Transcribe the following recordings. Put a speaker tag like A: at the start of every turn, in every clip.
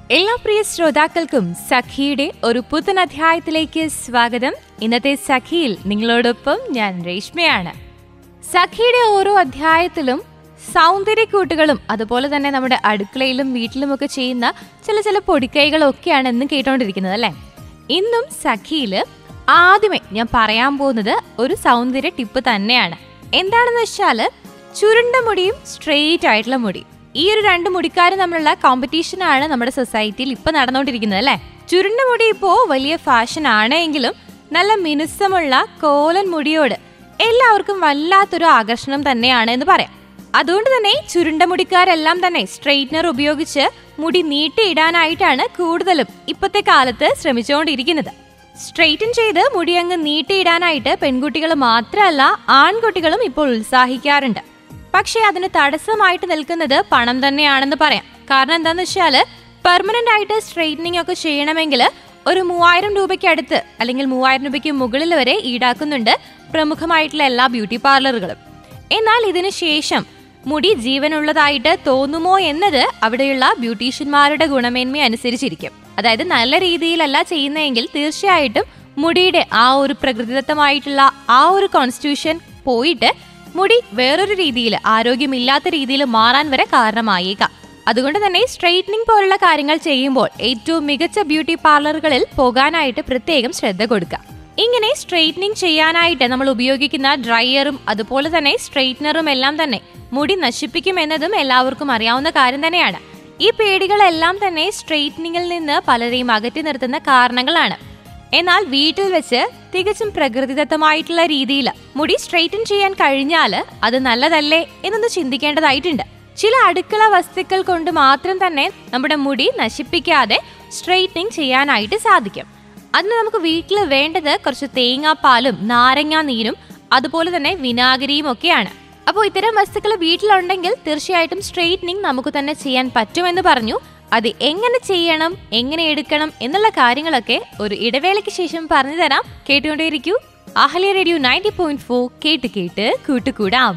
A: എല്ലാ പ്രിയ ശ്രോതാക്കൾക്കും സഖിയുടെ ഒരു പുത്തൻ അധ്യായത്തിലേക്ക് സ്വാഗതം ഇന്നത്തെ സഖിയിൽ നിങ്ങളോടൊപ്പം ഞാൻ രേഷ്മയാണ് സഖിയുടെ ഓരോ അധ്യായത്തിലും സൗന്ദര്യക്കൂട്ടുകളും അതുപോലെ തന്നെ നമ്മുടെ അടുക്കളയിലും വീട്ടിലുമൊക്കെ ചെയ്യുന്ന ചില ചില പൊടിക്കൈകളും ഒക്കെയാണ് എന്നും കേട്ടോണ്ടിരിക്കുന്നത് അല്ലേ ഇന്നും സഖിയില് ആദ്യമേ ഞാൻ പറയാൻ പോകുന്നത് ഒരു സൗന്ദര്യ ടിപ്പ് തന്നെയാണ് എന്താണെന്ന് വെച്ചാല് ചുരുണ്ട മുടിയും സ്ട്രെയിറ്റ് ആയിട്ടുള്ള മുടി ഈ ഒരു രണ്ട് മുടിക്കാരും തമ്മിലുള്ള കോമ്പറ്റീഷൻ ആണ് നമ്മുടെ സൊസൈറ്റിയിൽ ഇപ്പൊ നടന്നുകൊണ്ടിരിക്കുന്നത് അല്ലേ ചുരുണ്ട മുടി ഇപ്പോ വലിയ ഫാഷൻ ആണ് എങ്കിലും നല്ല മിനുസമുള്ള കോലൻ മുടിയോട് എല്ലാവർക്കും വല്ലാത്തൊരു ആകർഷണം തന്നെയാണ് എന്ന് പറയാം അതുകൊണ്ട് തന്നെ ചുരുണ്ട മുടിക്കാരെല്ലാം തന്നെ സ്ട്രെയിറ്റ്നർ ഉപയോഗിച്ച് മുടി നീട്ടിയിടാനായിട്ടാണ് കൂടുതലും ഇപ്പോഴത്തെ കാലത്ത് ശ്രമിച്ചുകൊണ്ടിരിക്കുന്നത് സ്ട്രെയിറ്റൻ ചെയ്ത് മുടി അങ്ങ് നീട്ടിയിടാനായിട്ട് പെൺകുട്ടികൾ മാത്രമല്ല ആൺകുട്ടികളും ഇപ്പോൾ ഉത്സാഹിക്കാറുണ്ട് പക്ഷേ അതിന് തടസ്സമായിട്ട് നിൽക്കുന്നത് പണം തന്നെയാണെന്ന് പറയാം കാരണം എന്താന്ന് വെച്ചാല് പെർമനന്റ് ആയിട്ട് സ്ട്രെയിറ്റനിങ് ഒക്കെ ചെയ്യണമെങ്കിൽ ഒരു മൂവായിരം രൂപയ്ക്ക് അടുത്ത് അല്ലെങ്കിൽ മൂവായിരം രൂപയ്ക്ക് മുകളിൽ വരെ ഈടാക്കുന്നുണ്ട് പ്രമുഖമായിട്ടുള്ള എല്ലാ ബ്യൂട്ടി പാർലറുകളും എന്നാൽ ഇതിന് ശേഷം മുടി ജീവനുള്ളതായിട്ട് തോന്നുമോ എന്നത് അവിടെയുള്ള ബ്യൂട്ടീഷ്യന്മാരുടെ ഗുണമേന്മ അനുസരിച്ചിരിക്കും അതായത് നല്ല രീതിയിലല്ല ചെയ്യുന്നതെങ്കിൽ തീർച്ചയായിട്ടും മുടിയുടെ ആ ഒരു പ്രകൃതിദത്തമായിട്ടുള്ള ആ ഒരു കോൺസ്റ്റിറ്റ്യൂഷൻ പോയിട്ട് മുടി വേറൊരു രീതിയിൽ ആരോഗ്യമില്ലാത്ത രീതിയിൽ മാറാൻ വരെ കാരണമായേക്കാം അതുകൊണ്ട് തന്നെ സ്ട്രെയിറ്റനിങ് പോലുള്ള കാര്യങ്ങൾ ചെയ്യുമ്പോൾ ഏറ്റവും മികച്ച ബ്യൂട്ടി പാർലറുകളിൽ പോകാനായിട്ട് പ്രത്യേകം ശ്രദ്ധ കൊടുക്കുക ഇങ്ങനെ സ്ട്രെയിറ്റനിങ് ചെയ്യാനായിട്ട് നമ്മൾ ഉപയോഗിക്കുന്ന ഡ്രയറും അതുപോലെ തന്നെ സ്ട്രെയിറ്റ്നറും എല്ലാം തന്നെ മുടി നശിപ്പിക്കുമെന്നതും എല്ലാവർക്കും അറിയാവുന്ന കാര്യം തന്നെയാണ് ഈ പേടികളെല്ലാം തന്നെ സ്ട്രെയിറ്റനിങ്ങിൽ നിന്ന് പലരെയും അകറ്റി നിർത്തുന്ന കാരണങ്ങളാണ് എന്നാൽ വീട്ടിൽ വെച്ച് തികച്ചും പ്രകൃതിദത്തമായിട്ടുള്ള രീതിയിൽ മുടി സ്ട്രെയിറ്റൻ ചെയ്യാൻ കഴിഞ്ഞാൽ അത് നല്ലതല്ലേ എന്നൊന്ന് ചിന്തിക്കേണ്ടതായിട്ടുണ്ട് ചില അടുക്കള വസ്തുക്കൾ കൊണ്ട് മാത്രം തന്നെ നമ്മുടെ മുടി നശിപ്പിക്കാതെ സ്ട്രെയിറ്റനിങ് ചെയ്യാനായിട്ട് സാധിക്കും അതിന് നമുക്ക് വീട്ടിൽ വേണ്ടത് കുറച്ച് തേങ്ങാപ്പാലും നാരങ്ങാ നീരും അതുപോലെ തന്നെ വിനാഗിരിയും ഒക്കെയാണ് അപ്പോൾ ഇത്തരം വസ്തുക്കൾ വീട്ടിലുണ്ടെങ്കിൽ തീർച്ചയായിട്ടും സ്ട്രെയിറ്റനിങ് നമുക്ക് തന്നെ ചെയ്യാൻ പറ്റുമെന്ന് പറഞ്ഞു അത് എങ്ങനെ ചെയ്യണം എങ്ങനെ എടുക്കണം എന്നുള്ള കാര്യങ്ങളൊക്കെ ഒരു ഇടവേളയ്ക്ക് ശേഷം പറഞ്ഞു തരാം കേട്ടുകൊണ്ടേയിരിക്കൂ Ahalya radio ninety point four കേട്ട് കേട്ട് കൂട്ടുകൂടാം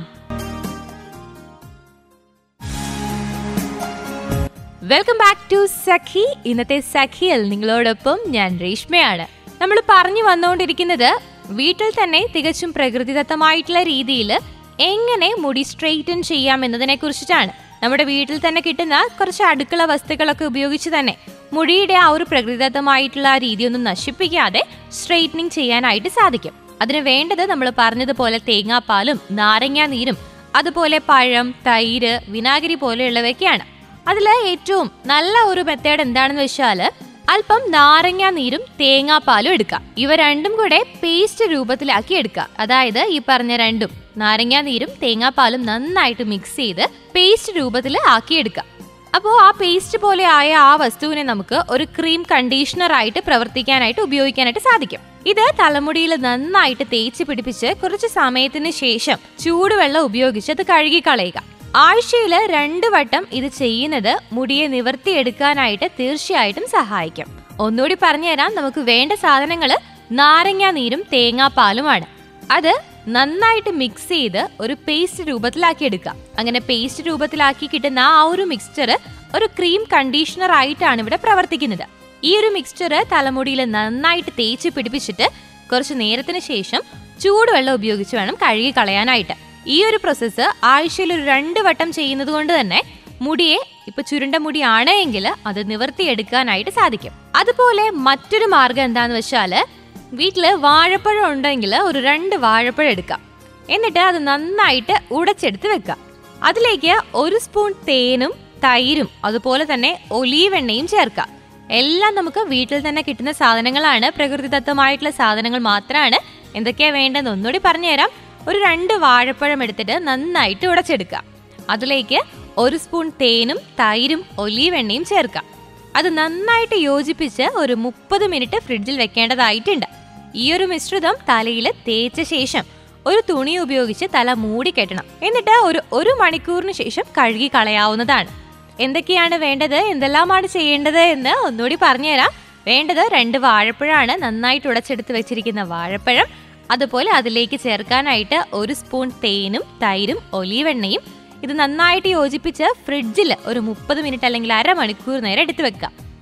A: വെൽക്കം ബാക്ക് ടു സഖി ഇന്നത്തെ സഖിയിൽ നിങ്ങളോടൊപ്പം ഞാൻ രേഷ്മയാണ് നമ്മൾ പറഞ്ഞു വന്നുകൊണ്ടിരിക്കുന്നത് വീട്ടിൽ തന്നെ തികച്ചും പ്രകൃതിദത്തമായിട്ടുള്ള രീതിയിൽ എങ്ങനെ മുടി സ്ട്രെയിറ്റൻ ചെയ്യാം എന്നതിനെ കുറിച്ചിട്ടാണ് നമ്മുടെ വീട്ടിൽ തന്നെ കിട്ടുന്ന കുറച്ച് അടുക്കള വസ്തുക്കളൊക്കെ ഉപയോഗിച്ച് തന്നെ മുടിയുടെ ആ ഒരു പ്രകൃതിദത്തമായിട്ടുള്ള ആ രീതിയൊന്നും നശിപ്പിക്കാതെ സ്ട്രെയിറ്റനിങ് ചെയ്യാനായിട്ട് സാധിക്കും അതിന് വേണ്ടത് നമ്മൾ പറഞ്ഞതുപോലെ തേങ്ങാപ്പാലും നാരങ്ങാ നീരും അതുപോലെ പഴം തൈര് വിനാഗിരി പോലെയുള്ളവയൊക്കെയാണ് അതിൽ ഏറ്റവും നല്ല ഒരു മെത്തേഡ് എന്താണെന്ന് വെച്ചാൽ അല്പം നാരങ്ങാ നീരും തേങ്ങാപ്പാലും എടുക്കാം ഇവ രണ്ടും കൂടെ പേസ്റ്റ് രൂപത്തിലാക്കി എടുക്കുക അതായത് ഈ പറഞ്ഞ രണ്ടും നാരങ്ങാ നീരും തേങ്ങാപ്പാലും നന്നായിട്ട് മിക്സ് ചെയ്ത് പേസ്റ്റ് രൂപത്തിൽ ആക്കിയെടുക്കാം അപ്പോൾ ആ പേസ്റ്റ് പോലെ ആയ ആ വസ്തുവിനെ നമുക്ക് ഒരു ക്രീം കണ്ടീഷണർ ആയിട്ട് പ്രവർത്തിക്കാനായിട്ട് ഉപയോഗിക്കാനായിട്ട് സാധിക്കും ഇത് തലമുടിയിൽ നന്നായിട്ട് തേച്ച് പിടിപ്പിച്ച് കുറച്ച് സമയത്തിന് ശേഷം ചൂടുവെള്ളം ഉപയോഗിച്ച് അത് കഴുകി കളയുക ആഴ്ചയിൽ രണ്ട് വട്ടം ഇത് ചെയ്യുന്നത് മുടിയെ നിവർത്തിയെടുക്കാനായിട്ട് തീർച്ചയായിട്ടും സഹായിക്കും ഒന്നുകൂടി പറഞ്ഞുതരാം നമുക്ക് വേണ്ട സാധനങ്ങൾ നാരങ്ങാ നീരും തേങ്ങാപ്പാലുമാണ് അത് നന്നായിട്ട് മിക്സ് ചെയ്ത് ഒരു പേസ്റ്റ് രൂപത്തിലാക്കി എടുക്കാം അങ്ങനെ പേസ്റ്റ് രൂപത്തിലാക്കി കിട്ടുന്ന ആ ഒരു മിക്സ്ചർ ഒരു ക്രീം കണ്ടീഷണർ ആയിട്ടാണ് ഇവിടെ പ്രവർത്തിക്കുന്നത് ഈ ഒരു മിക്സ്ചർ തലമുടിയിൽ നന്നായിട്ട് തേച്ച് പിടിപ്പിച്ചിട്ട് കുറച്ച് നേരത്തിന് ശേഷം ചൂടുവെള്ളം ഉപയോഗിച്ച് വേണം കഴുകി കളയാനായിട്ട് ഈ ഒരു പ്രോസസ്സ് ആഴ്ചയിൽ ഒരു രണ്ട് വട്ടം ചെയ്യുന്നത് കൊണ്ട് തന്നെ മുടിയെ ഇപ്പൊ ചുരുണ്ട മുടിയാണ് എങ്കിൽ അത് നിവർത്തിയെടുക്കാനായിട്ട് സാധിക്കും അതുപോലെ മറ്റൊരു മാർഗം എന്താന്ന് വെച്ചാല് വീട്ടില് വാഴപ്പഴം ഉണ്ടെങ്കിൽ ഒരു രണ്ട് വാഴപ്പഴം എടുക്കാം എന്നിട്ട് അത് നന്നായിട്ട് ഉടച്ചെടുത്ത് വെക്കാം അതിലേക്ക് ഒരു സ്പൂൺ തേനും തൈരും അതുപോലെ തന്നെ ഒലീവ് എണ്ണയും ചേർക്കാം എല്ലാം നമുക്ക് വീട്ടിൽ തന്നെ കിട്ടുന്ന സാധനങ്ങളാണ് പ്രകൃതിദത്തമായിട്ടുള്ള സാധനങ്ങൾ മാത്രമാണ് എന്തൊക്കെയാ വേണ്ടതെന്ന് ഒന്നുകൂടി പറഞ്ഞുതരാം ഒരു രണ്ട് വാഴപ്പഴം എടുത്തിട്ട് നന്നായിട്ട് ഉടച്ചെടുക്കാം അതിലേക്ക് ഒരു സ്പൂൺ തേനും തൈരും ഒലീവ് എണ്ണയും ചേർക്കാം അത് നന്നായിട്ട് യോജിപ്പിച്ച് ഒരു മുപ്പത് മിനിറ്റ് ഫ്രിഡ്ജിൽ വെക്കേണ്ടതായിട്ടുണ്ട് ഈ ഒരു മിശ്രിതം തലയിൽ തേച്ച ശേഷം ഒരു തുണി ഉപയോഗിച്ച് തല മൂടി കെട്ടണം എന്നിട്ട് ഒരു ഒരു മണിക്കൂറിന് ശേഷം കഴുകി കളയാവുന്നതാണ് എന്തൊക്കെയാണ് വേണ്ടത് എന്തെല്ലാമാണ് ചെയ്യേണ്ടത് എന്ന് ഒന്നുകൂടി പറഞ്ഞുതരാം വേണ്ടത് രണ്ട് വാഴപ്പഴമാണ് നന്നായിട്ട് ഉടച്ചെടുത്ത് വെച്ചിരിക്കുന്ന വാഴപ്പഴം അതുപോലെ അതിലേക്ക് ചേർക്കാനായിട്ട് ഒരു സ്പൂൺ തേനും തൈരും ഒലീവെണ്ണയും ഇത് നന്നായിട്ട് യോജിപ്പിച്ച് ഫ്രിഡ്ജിൽ ഒരു മുപ്പത് മിനിറ്റ് അല്ലെങ്കിൽ അരമണിക്കൂർ നേരം എടുത്തു വെക്കുക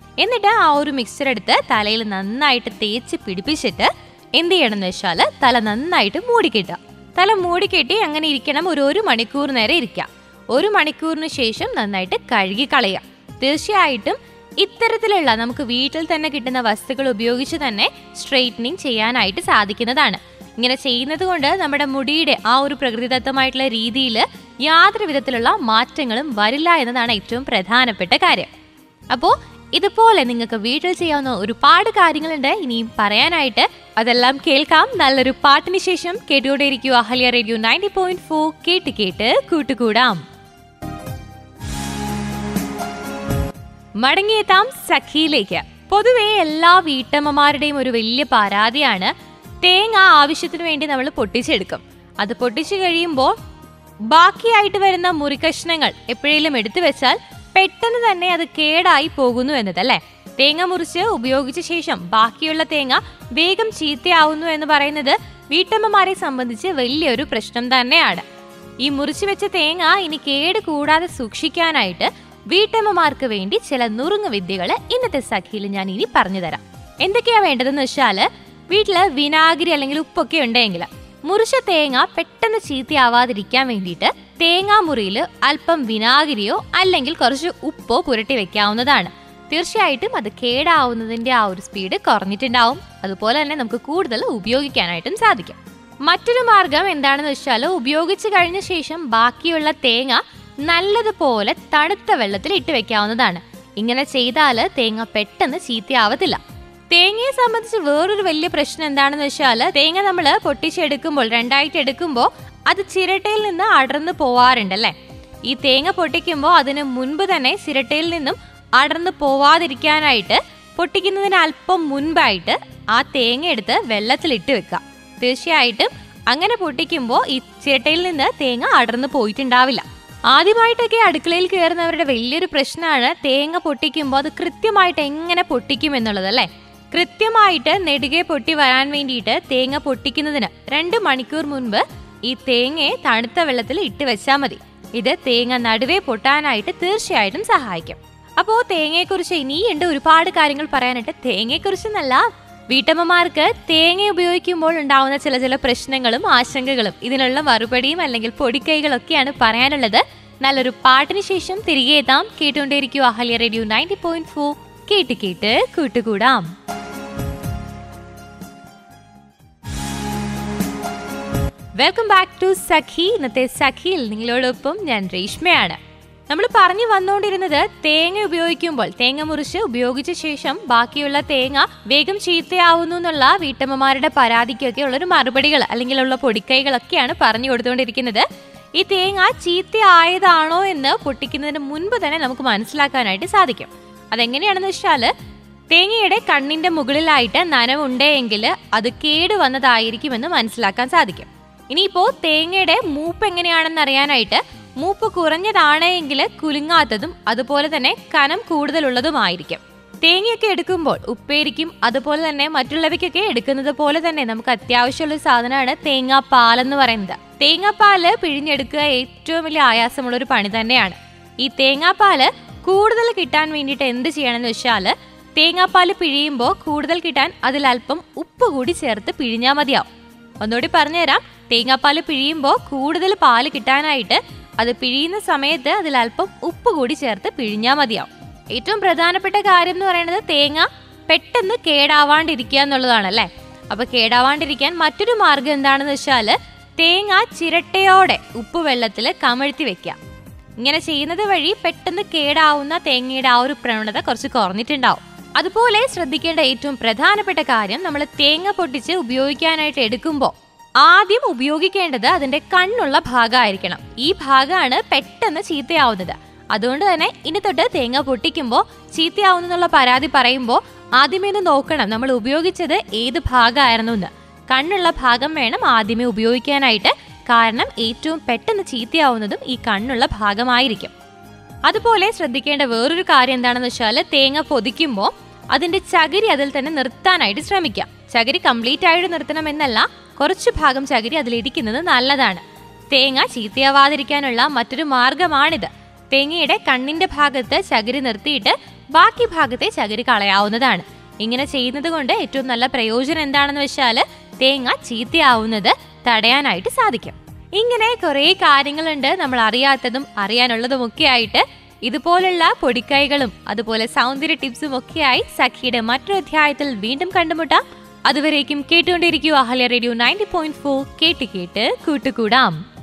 A: എന്നിട്ട് ആ ഒരു മിക്സ്ചർ എടുത്ത് തലയിൽ നന്നായിട്ട് തേച്ച് പിടിപ്പിച്ചിട്ട് എന്ത് ചെയ്യണമെന്ന് വെച്ചാൽ തല നന്നായിട്ട് മൂടിക്കെട്ടുക തല മൂടിക്കെട്ടി അങ്ങനെ ഇരിക്കണം ഒരു ഒരു മണിക്കൂർ നേരം ഇരിക്കാം ഒരു മണിക്കൂറിന് ശേഷം നന്നായിട്ട് കഴുകി കളയുക തീർച്ചയായിട്ടും ഇത്തരത്തിലുള്ള നമുക്ക് വീട്ടിൽ തന്നെ കിട്ടുന്ന വസ്തുക്കൾ ഉപയോഗിച്ച് തന്നെ സ്ട്രെയിറ്റനിങ് ചെയ്യാനായിട്ട് സാധിക്കുന്നതാണ് ഇങ്ങനെ ചെയ്യുന്നത് കൊണ്ട് നമ്മുടെ മുടിയുടെ ആ ഒരു പ്രകൃതിദത്തമായിട്ടുള്ള രീതിയിൽ യാതൊരു വിധത്തിലുള്ള മാറ്റങ്ങളും വരില്ല എന്നതാണ് ഏറ്റവും പ്രധാനപ്പെട്ട കാര്യം അപ്പോൾ ഇതുപോലെ നിങ്ങൾക്ക് വീട്ടിൽ ചെയ്യാവുന്ന ഒരുപാട് കാര്യങ്ങളുണ്ട് ഇനിയും പറയാനായിട്ട് അതെല്ലാം കേൾക്കാം നല്ലൊരു പാട്ടിന് ശേഷം കേട്ടുകൊണ്ടേയിരിക്കും Ahalya radio ninety point four കേട്ട് കേട്ട് കൂട്ടുകൂടാം മടങ്ങിയെത്താം സഖിയിലേക്ക് പൊതുവെ എല്ലാ വീട്ടമ്മമാരുടെയും ഒരു വലിയ പരാതിയാണ് തേങ്ങ ആവശ്യത്തിന് വേണ്ടി നമ്മൾ പൊട്ടിച്ചെടുക്കും അത് പൊട്ടിച്ചു കഴിയുമ്പോൾ ബാക്കിയായിട്ട് വരുന്ന മുറിക്കഷ്ണങ്ങൾ എപ്പോഴേലും എടുത്തു വെച്ചാൽ പെട്ടെന്ന് തന്നെ അത് കേടായി പോകുന്നു എന്നതല്ലേ തേങ്ങ മുറിച്ച് ഉപയോഗിച്ച ശേഷം ബാക്കിയുള്ള തേങ്ങ വേഗം ചീത്തയാവുന്നു എന്ന് പറയുന്നത് വീട്ടമ്മമാരെ സംബന്ധിച്ച് വലിയൊരു പ്രശ്നം തന്നെയാണ് ഈ മുറിച്ചു വെച്ച തേങ്ങ ഇനി കേട് കൂടാതെ സൂക്ഷിക്കാനായിട്ട് വീട്ടമ്മമാർക്ക് വേണ്ടി ചില നുറുങ്ങ് വിദ്യകൾ ഇന്നത്തെ സഖിയിൽ ഞാൻ ഇനി പറഞ്ഞു തരാം എന്തൊക്കെയാ വേണ്ടതെന്ന് വെച്ചാല് വീട്ടില് വിനാഗിരി അല്ലെങ്കിൽ ഉപ്പൊക്കെ ഉണ്ടെങ്കിൽ മുറിച്ച തേങ്ങ പെട്ടെന്ന് ചീത്തയാവാതിരിക്കാൻ വേണ്ടിയിട്ട് തേങ്ങാ മുറിയിൽ അല്പം വിനാഗിരിയോ അല്ലെങ്കിൽ കുറച്ച് ഉപ്പോ പുരട്ടി വെക്കാവുന്നതാണ് തീർച്ചയായിട്ടും അത് കേടാവുന്നതിന്റെ ആ ഒരു സ്പീഡ് കുറഞ്ഞിട്ടുണ്ടാവും അതുപോലെ തന്നെ നമുക്ക് കൂടുതൽ ഉപയോഗിക്കാനായിട്ടും സാധിക്കും മറ്റൊരു മാർഗം എന്താണെന്ന് വെച്ചാൽ ഉപയോഗിച്ച് കഴിഞ്ഞ ശേഷം ബാക്കിയുള്ള തേങ്ങ നല്ലതുപോലെ തണുത്ത വെള്ളത്തിൽ ഇട്ട് വെക്കാവുന്നതാണ് ഇങ്ങനെ ചെയ്താൽ തേങ്ങ പെട്ടെന്ന് ചീത്തയാവത്തില്ല തേങ്ങയെ സംബന്ധിച്ച് വേറൊരു വലിയ പ്രശ്നം എന്താണെന്ന് വെച്ചാൽ തേങ്ങ നമ്മൾ പൊട്ടിച്ചെടുക്കുമ്പോൾ രണ്ടായിട്ട് എടുക്കുമ്പോൾ അത് ചിരട്ടയിൽ നിന്ന് അടർന്നു പോവാറുണ്ടല്ലേ ഈ തേങ്ങ പൊട്ടിക്കുമ്പോൾ അതിന് മുൻപ് തന്നെ ചിരട്ടയിൽ നിന്നും അടർന്നു പോവാതിരിക്കാനായിട്ട് പൊട്ടിക്കുന്നതിന് അല്പം മുൻപായിട്ട് ആ തേങ്ങ എടുത്ത് വെള്ളത്തിലിട്ട് വെക്കുക തീർച്ചയായിട്ടും അങ്ങനെ പൊട്ടിക്കുമ്പോൾ ഈ ചിരട്ടയിൽ നിന്ന് തേങ്ങ അടർന്നു പോയിട്ടുണ്ടാവില്ല ആദ്യമായിട്ടൊക്കെ അടുക്കളയിൽ കയറുന്നവരുടെ വലിയൊരു പ്രശ്നമാണ് തേങ്ങ പൊട്ടിക്കുമ്പോൾ അത് കൃത്യമായിട്ട് എങ്ങനെ പൊട്ടിക്കും എന്നുള്ളത് അല്ലേ കൃത്യമായിട്ട് നെടുകെ പൊട്ടി വരാൻ വേണ്ടിയിട്ട് തേങ്ങ പൊട്ടിക്കുന്നതിന് രണ്ട് മണിക്കൂർ മുൻപ് ഈ തേങ്ങയെ തണുത്ത വെള്ളത്തിൽ ഇട്ട് വെച്ചാൽ മതി ഇത് തേങ്ങ നടുവേ പൊട്ടാനായിട്ട് തീർച്ചയായിട്ടും സഹായിക്കും അപ്പോൾ തേങ്ങയെക്കുറിച്ച് ഇനിയുണ്ട് ഒരുപാട് കാര്യങ്ങൾ പറയാനായിട്ട് തേങ്ങയെക്കുറിച്ചെന്നല്ല വീട്ടമ്മമാർക്ക് തേങ്ങ ഉപയോഗിക്കുമ്പോൾ ഉണ്ടാവുന്ന ചില ചില പ്രശ്നങ്ങളും ആശങ്കകളും ഇതിനുള്ള മറുപടിയും അല്ലെങ്കിൽ പൊടിക്കൈകളൊക്കെയാണ് പറയാനുള്ളത് നല്ലൊരു പാട്ടിന് ശേഷം തിരികെ എത്താം കേട്ടുകൊണ്ടേയിരിക്കും Ahalya radio ninety point four കേട്ട് കേട്ട് കൂട്ടുകൂടാം വെൽക്കം ബാക്ക് ടു സഖി ഇന്നത്തെ സഖിയിൽ നിങ്ങളോടൊപ്പം ഞാൻ രേഷ്മയാണ് നമ്മൾ പറഞ്ഞു വന്നുകൊണ്ടിരുന്നത് തേങ്ങ ഉപയോഗിക്കുമ്പോൾ തേങ്ങ മുറിച്ച് ഉപയോഗിച്ച ശേഷം ബാക്കിയുള്ള തേങ്ങ വേഗം ചീത്തയാവുന്നു എന്നുള്ള വീട്ടമ്മമാരുടെ പരാതിക്കൊക്കെ ഉള്ളൊരു മറുപടികൾ അല്ലെങ്കിൽ ഉള്ള പൊടിക്കൈകളൊക്കെയാണ് പറഞ്ഞു കൊടുത്തുകൊണ്ടിരിക്കുന്നത് ഈ തേങ്ങ ചീത്തയായതാണോ എന്ന് പൊട്ടിക്കുന്നതിന് മുൻപ് തന്നെ നമുക്ക് മനസ്സിലാക്കാനായിട്ട് സാധിക്കും അതെങ്ങനെയാണെന്ന് വെച്ചാൽ തേങ്ങയുടെ കണ്ണിന്റെ മുകളിലായിട്ട് നനവുണ്ടെങ്കിൽ അത് കേട് വന്നതായിരിക്കുമെന്ന് മനസ്സിലാക്കാൻ സാധിക്കും ഇനിയിപ്പോ തേങ്ങയുടെ മൂപ്പ് എങ്ങനെയാണെന്ന് അറിയാനായിട്ട് മൂപ്പ് കുറഞ്ഞതാണ് എങ്കിൽ കുലുങ്ങാത്തതും അതുപോലെ തന്നെ കനം കൂടുതലുള്ളതുമായിരിക്കും തേങ്ങയൊക്കെ എടുക്കുമ്പോൾ ഉപ്പേരിക്കും അതുപോലെ തന്നെ മറ്റുള്ളവയ്ക്കൊക്കെ എടുക്കുന്നത് പോലെ തന്നെ നമുക്ക് അത്യാവശ്യമുള്ള ഒരു സാധനമാണ് തേങ്ങാപ്പാൽ എന്ന് പറയുന്നത് തേങ്ങാപ്പാല് പിഴിഞ്ഞെടുക്കുക ഏറ്റവും വലിയ ആയാസമുള്ള ഒരു പണി തന്നെയാണ് ഈ തേങ്ങാപ്പാല് കൂടുതൽ കിട്ടാൻ വേണ്ടിയിട്ട് എന്ത് ചെയ്യണമെന്ന് വെച്ചാൽ തേങ്ങാപ്പാൽ പിഴിയുമ്പോൾ കൂടുതൽ കിട്ടാൻ അതിൽ അല്പം ഉപ്പ് കൂടി ചേർത്ത് പിഴിഞ്ഞാൽ മതിയാവും ഒന്നുകൂടി പറഞ്ഞുതരാം തേങ്ങാപ്പാൽ പിഴിയുമ്പോൾ കൂടുതൽ പാല് കിട്ടാനായിട്ട് അത് പിഴിയുന്ന സമയത്ത് അതിൽ അല്പം ഉപ്പ് കൂടി ചേർത്ത് പിഴിഞ്ഞാൽ മതിയാവും ഏറ്റവും പ്രധാനപ്പെട്ട കാര്യം എന്ന് പറയുന്നത് തേങ്ങ പെട്ടെന്ന് കേടാവാണ്ടിരിക്കുക എന്നുള്ളതാണല്ലേ അപ്പൊ കേടാവാണ്ടിരിക്കാൻ മറ്റൊരു മാർഗം എന്താണെന്ന് വെച്ചാൽ തേങ്ങ ചിരട്ടയോടെ ഉപ്പ് വെള്ളത്തിൽ കമഴ്ത്തി വെക്കുക ഇങ്ങനെ ചെയ്യുന്നത് വഴി പെട്ടെന്ന് കേടാവുന്ന തേങ്ങയുടെ ആ ഒരു പ്രവണത കുറച്ച് കുറഞ്ഞിട്ടുണ്ടാവും അതുപോലെ ശ്രദ്ധിക്കേണ്ട ഏറ്റവും പ്രധാനപ്പെട്ട കാര്യം നമ്മൾ തേങ്ങ പൊട്ടിച്ച് ഉപയോഗിക്കാനായിട്ട് എടുക്കുമ്പോൾ ആദ്യം ഉപയോഗിക്കേണ്ടത് അതിന്റെ കണ്ണുള്ള ഭാഗമായിരിക്കണം ഈ ഭാഗമാണ് പെട്ടെന്ന് ചീത്തയാവുന്നത് അതുകൊണ്ട് തന്നെ ഇനി തൊട്ട് തേങ്ങ പൊട്ടിക്കുമ്പോൾ ചീത്തയാവുന്നുള്ള പരാതി പറയുമ്പോൾ ആദ്യമേ ഒന്ന് നോക്കണം നമ്മൾ ഉപയോഗിച്ചത് ഏത് ഭാഗമായിരുന്നു എന്ന് കണ്ണുള്ള ഭാഗം വേണം ആദ്യമേ ഉപയോഗിക്കാനായിട്ട് കാരണം ഏറ്റവും പെട്ടെന്ന് ചീത്തയാവുന്നതും ഈ കണ്ണുള്ള ഭാഗമായിരിക്കും അതുപോലെ ശ്രദ്ധിക്കേണ്ട വേറൊരു കാര്യം എന്താണെന്ന് വെച്ചാൽ തേങ്ങ പൊതിക്കുമ്പോൾ അതിന്റെ ചകിരി അതിൽ തന്നെ നിർത്താനായിട്ട് ശ്രമിക്കാം ചകിരി കംപ്ലീറ്റ് ആയിട്ട് നിർത്തണമെന്നല്ല കുറച്ച് ഭാഗം ചകിരി അതിലിരിക്കുന്നത് നല്ലതാണ് തേങ്ങ ചീത്തയാവാതിരിക്കാനുള്ള മറ്റൊരു മാർഗമാണിത് തേങ്ങയുടെ കണ്ണിന്റെ ഭാഗത്ത് ചകിരി നിർത്തിയിട്ട് ബാക്കി ഭാഗത്തെ ചകിരി കളയാവുന്നതാണ് ഇങ്ങനെ ചെയ്യുന്നത് കൊണ്ട് ഏറ്റവും നല്ല പ്രയോജനം എന്താണെന്ന് വെച്ചാൽ തേങ്ങ ചീത്തയാവുന്നത് തടയാനായിട്ട് സാധിക്കും ഇങ്ങനെ കുറേ കാര്യങ്ങളുണ്ട് നമ്മൾ അറിയാത്തതും അറിയാനുള്ളതും ഒക്കെ ആയിട്ട് ഇതുപോലുള്ള പൊടിക്കൈകളും അതുപോലെ സൗന്ദര്യ ടിപ്സും ഒക്കെയായി സഖിയുടെ മറ്റൊരു അധ്യായത്തിൽ വീണ്ടും കണ്ടുമുട്ടാം അതുവരേക്കും കേട്ടുകൊണ്ടിരിക്കൂ Ahalya radio ninety point four കേട്ട് കേട്ട് കൂട്ടുകൂടാം